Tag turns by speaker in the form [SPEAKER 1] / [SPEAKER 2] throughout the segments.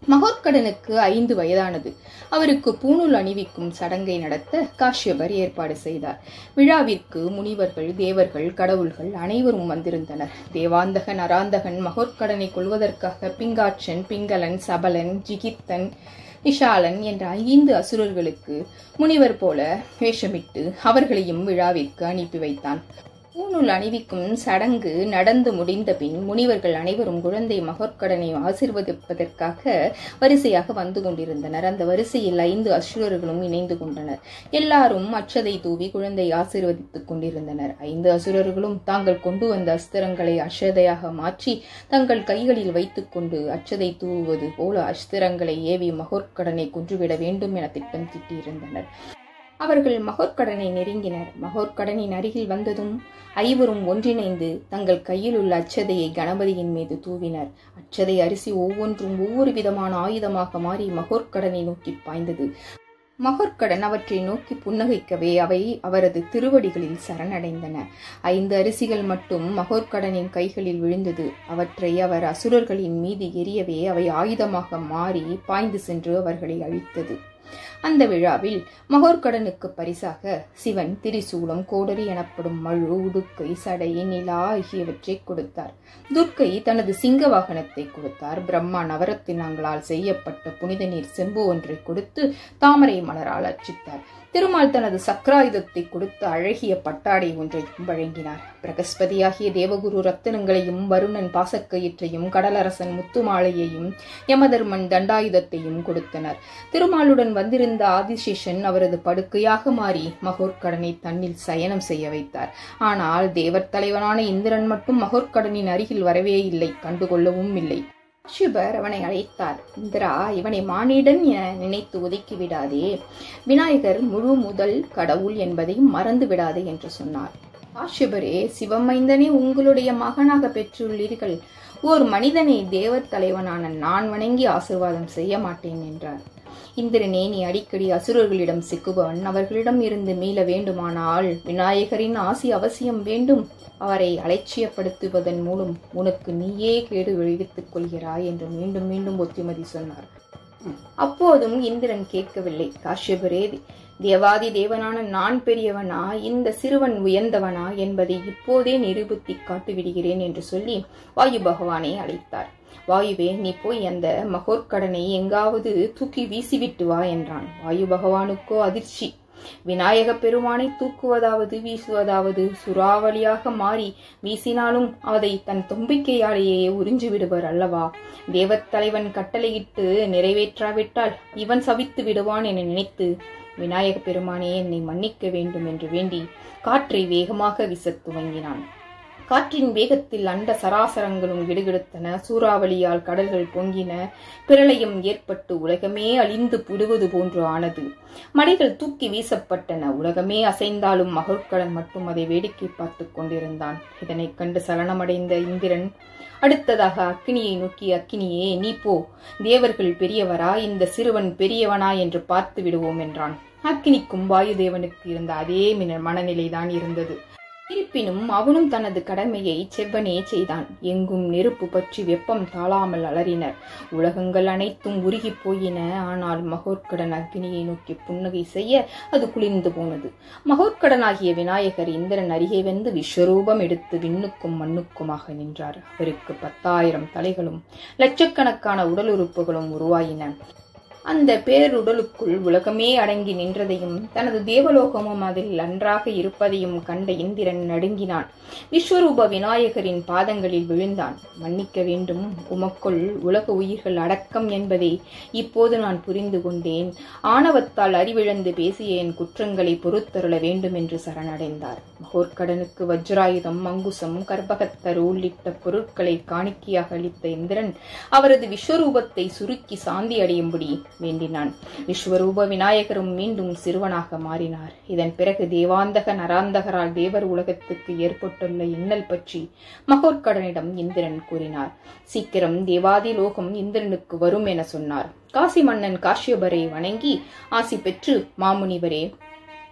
[SPEAKER 1] மகோத்கடனுக்கு ஐந்து வயதானது அவருக்கு பூணூல் அணிவிக்கும் சடங்கை நடத்த காஷ்யபர் ஏற்பாடு செய்தார் விழாவிற்கு முனிவர்கள் தேவர்கள் கடவுள்கள் அனைவரும் வந்திருந்தனர் தேவாந்தகன் அராந்தகன் மகோத்கடனை கொள்வதற்காக பிங்காட்சன் பிங்களன் சபலன் ஜிகித்தன் விஷாலன் என்ற ஐந்து அசுரர்களுக்கு முனிவர் போல வேஷமிட்டு அவர்களையும் விழாவிற்கு அனுப்பி வைத்தான் பூணூல் அணிவிக்கும் சடங்கு நடந்து முடிந்த பின் முனிவர்கள் அனைவரும் குழந்தை மகோற்கடனை ஆசிர்வதிப்பதற்காக வரிசையாக வந்து கொண்டிருந்தனர் அந்த வரிசையில் ஐந்து அசுரர்களும் இணைந்து கொண்டனர் எல்லாரும் அச்சதை தூவி குழந்தை ஆசீர்வதித்துக் கொண்டிருந்தனர் ஐந்து அசுரர்களும் தாங்கள் கொண்டு வந்த அஸ்திரங்களை அஷதையாக மாற்றி தங்கள் கைகளில் வைத்துக்கொண்டு அச்சதை தூவுவது போல அஸ்திரங்களை ஏவி மகோற்கடனை கொன்றுவிட வேண்டும் என திட்டம் தீட்டியிருந்தனர் அவர்கள் மகோற்கடனை நெருங்கினர் மகோற்கடனின் அருகில் வந்ததும் ஐவரும் ஒன்றிணைந்து தங்கள் கையில் உள்ள அச்சதையை கணபதியின் மீது தூவினர் அச்சதை அரிசி ஒவ்வொன்றும் ஒவ்வொரு விதமான ஆயுதமாக மாறி மகோற்கடனை நோக்கி பாய்ந்தது மகோற்கடன் அவற்றை நோக்கி புன்னகைக்கவே அவை அவரது திருவடிகளில் சரணடைந்தன ஐந்து அரிசிகள் மட்டும் மகோற்கடனின் கைகளில் விழுந்தது அவற்றை அவர் அசுரர்களின் மீது எரியவே அவை ஆயுதமாக மாறி பாய்ந்து சென்று அவர்களை அழித்தது அந்த விழாவில் மகோர்கடனுக்கு பரிசாக சிவன் திரிசூலம் கோடரி எனப்படும் மழு உடுக்கை சடை நிலா ஆகியவற்றை கொடுத்தார் துர்க்கை தனது சிங்க வாகனத்தை கொடுத்தார் பிரம்மா நவரத்தினங்களால் செய்யப்பட்ட புனித நீர் செம்பு ஒன்றை கொடுத்து தாமரை மலரால் அர்ச்சித்தார் திருமால் தனது சக்கராயுதத்தை கொடுத்து அழகிய பட்டாடை ஒன்றையும் வழங்கினார் பிரகஸ்பதியாகிய தேவகுரு ரத்தினங்களையும் வருணன் பாசக்கயிற்றையும் கடலரசன் முத்துமாலையையும் யமதர்மன் தண்டாயுதத்தையும் கொடுத்தனர் திருமாலுடன் வந்திருந்த ஆதிசேஷன் அவரது படுக்கையாக மாறி மகோர்கடனை தன்னில் சயனம் செய்ய வைத்தார் ஆனால் தேவர் தலைவனான இந்திரன் மட்டும் மகோர்கடனின் அருகில் வரவே இல்லை கண்டுகொள்ளவும் இல்லை சிவர் அவனை அழைத்தார் இந்திரா இவனை மானிடன் என நினைத்து ஒதுக்கி விடாதே விநாயகர் முழு முதல் கடவுள் என்பதையும் மறந்து விடாதே என்று சொன்னார் காஷ்யபரே சிவமைந்தனே உங்களுடைய மகனாக பெற்றுள்ளீர்கள் ஓர் மனிதனை தேவர் தலைவனான நான் வணங்கி ஆசிர்வாதம் செய்ய மாட்டேன் என்றார் இந்திரனே நீ அடிக்கடி அசுரர்களிடம் சிக்குபவன் அவர்களிடம் இருந்து மீள வேண்டுமானால் விநாயகரின் ஆசி அவசியம் வேண்டும் அவரை அலட்சியப்படுத்துவதன் மூலம் உனக்கு நீயே கேடு விளைவித்துக் கொள்கிறாய் என்று மீண்டும் மீண்டும் ஒத்திமதி சொன்னார் அப்போதும் இந்திரன் கேட்கவில்லை காஷ்யபரே தேவாதி தேவனான நான் பெரியவனா இந்த சிறுவன் உயர்ந்தவனா என்பதை இப்போதே நிரூபித்தி காட்டுவிடுகிறேன் என்று சொல்லி வாயு பகவானை அழைத்தார் வாயுவே நீ போய் அந்த மகோற்கடனை எங்காவது தூக்கி வீசிவிட்டு வா என்றான் வாயு பகவானுக்கோ அதிர்ச்சி விநாயக பெருமானை தூக்குவதாவது வீசுவதாவது சுறாவளியாக மாறி வீசினாலும் அதை தன் தும்பிக்கையாலேயே உறிஞ்சு விடுவர் அல்லவா தேவத்தலைவன் கட்டளையிட்டு நிறைவேற்றாவிட்டால் இவன் சபித்து விடுவான் என நினைத்து விநாயக பெருமானே என்னை மன்னிக்க வேண்டும் என்று வேண்டி காற்றை வேகமாக வீசத் துவங்கினான் காற்றின் வேகத்தில் அண்ட சராசரங்களும் கிடுகிடுத்தன சூறாவளியால் கடல்கள் பொங்கின பிரளயம் ஏற்பட்டு உலகமே அழிந்து புடுவது போன்று ஆனது மடைகள் தூக்கி வீசப்பட்டன உலகமே அசைந்தாலும் மகள்கடன் மட்டும் அதை வேடிக்கை பார்த்து கொண்டிருந்தான் இதனைக் கண்டு சலனமடைந்த இந்திரன் அடுத்ததாக அக்கினியை நோக்கி அக்கினியே நீ போ தேவர்கள் பெரியவரா இந்த சிறுவன் பெரியவனா என்று பார்த்து விடுவோம் என்றான் அக்கினிக்கும் வாயுதேவனுக்கு இருந்த அதே மனநிலைதான் இருந்தது இருப்பினும் அவனும் தனது கடமையை செவ்வனே செய்தான் எங்கும் நெருப்பு பற்றி வெப்பம் தாழாமல் அலறினர் உலகங்கள் அனைத்தும் உருகி போயின ஆனால் மகோற்கடன் அக்னியை நோக்கி புன்னகை செய்ய அது குளிர்ந்து போனது மகோற்கடனாகிய விநாயகர் இந்திரன் அருகே வந்து விஸ்வரூபம் எடுத்து விண்ணுக்கும் மண்ணுக்குமாக நின்றார் அவருக்கு பத்தாயிரம் தலைகளும் லட்சக்கணக்கான உடல் உறுப்புகளும் உருவாயின அந்த பேருடலுக்குள் உலகமே அடங்கி நின்றதையும் தனது தேவலோகமும் அதில் நன்றாக இருப்பதையும் கண்ட இந்திரன் நடுங்கினான் விஸ்வரூப விநாயகரின் பாதங்களில் விழுந்தான் மன்னிக்க வேண்டும் உமக்குள் உலக உயிர்கள் அடக்கம் என்பதை இப்போது நான் புரிந்து கொண்டேன் ஆணவத்தால் அறிவிழந்து பேசிய என் குற்றங்களை பொறுத்தருள வேண்டும் என்று சரணடைந்தார் மகோர்கடனுக்கு வஜ்ராயுதம் மங்குசம் கர்ப்பகத்தரு உள்ளிட்ட பொருட்களை காணிக்கையாக அளித்த இந்திரன் அவரது விஸ்வரூபத்தை சுருக்கி சாந்தி அடையும்படி வேண்டினான் விஸ்வரூப விநாயகரும் மீண்டும் சிறுவனாக மாறினார் இதன் பிறகு தேவாந்தக நராந்தகரால் தேவர் உலகத்துக்கு ஏற்பட்டுள்ள இன்னல் பற்றி மகோற்கடனிடம் இந்திரன் கூறினார் சீக்கிரம் தேவாதி லோகம் இந்திரனுக்கு வரும் என சொன்னார் காசி மன்னன் காஷ்யபரை வணங்கி ஆசி பெற்று மாமுனிவரே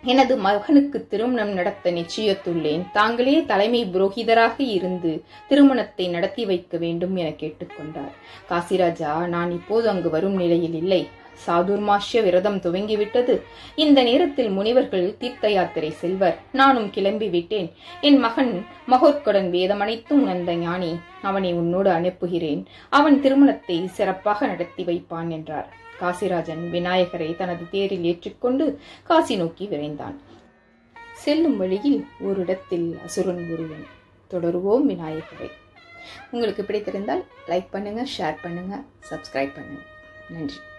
[SPEAKER 1] எனது மகனுக்கு திருமணம் நடத்த நிச்சயித்துள்ளேன் தாங்களே தலைமை புரோகிதராக இருந்து திருமணத்தை நடத்தி வைக்க வேண்டும் என கேட்டுக்கொண்டார் காசிராஜா நான் இப்போது அங்கு வரும் நிலையில் இல்லை சாதுர்மாஷ்ய விரதம் துவங்கிவிட்டது இந்த நேரத்தில் முனிவர்கள் தீர்த்த யாத்திரை செல்வர் நானும் கிளம்பி விட்டேன் என் மகன் மகோத்கடன் வேதமனைத்தும் உணர்ந்த ஞானி அவனை உன்னோடு அனுப்புகிறேன் அவன் திருமணத்தை சிறப்பாக நடத்தி வைப்பான் என்றார் காசிராஜன் விநாயகரை தனது தேரில் ஏற்றிக்கொண்டு காசி நோக்கி விரைந்தான் செல்லும் வழியில் ஓரிடத்தில் அசுரன் ஒருவன் தொடருவோம் விநாயகரை உங்களுக்கு பிடித்திருந்தால் லைக் பண்ணுங்க ஷேர் பண்ணுங்க சப்ஸ்கிரைப் பண்ணுங்க நன்றி